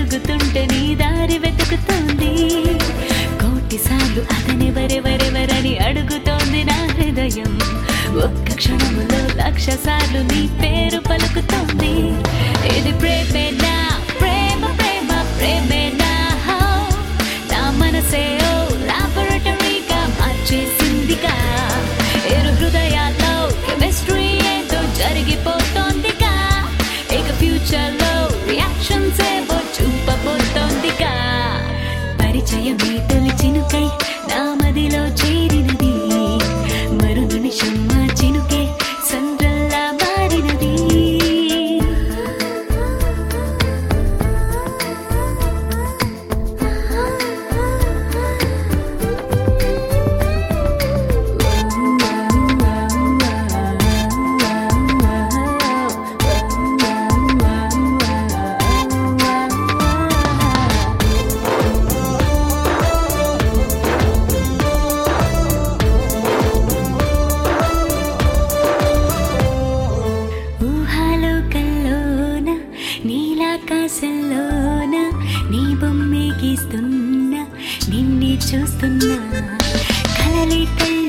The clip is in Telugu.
తిరుగుతుంటే నీ దారి వెతుకుతోంది కోటి సార్లు అతనెవరెవరెవరని అడుగుతోంది నా హృదయం ఒక్క క్షణములో లక్ష సార్లు నీ పేరు పలుకుతోంది ఇది ప్రేమేనా ప్రేమ ప్రేమ ప్రేమేనా హో, నా మనసే ఓ లాబొరేటరీగా మార్చేసిందిగా ఇరు హృదయాల్లో కెమిస్ట్రీ ఏంటో జరిగిపోతోందిగా ఇక ఫ్యూచర్ లో రియాక్షన్స్ ఏవో చూపబోతోందిగా పరిచయమే తొలి చినుకై నా మదిలో చేరినది మరు నిమిషం మా చినుకే సంద్రల్లా మారినది ఊహాలోకంలోన నీలాకాశంలోన నీ బొమ్మే గీస్తున్నా నిన్నే చూస్తున్నా కలలే కళ్ళ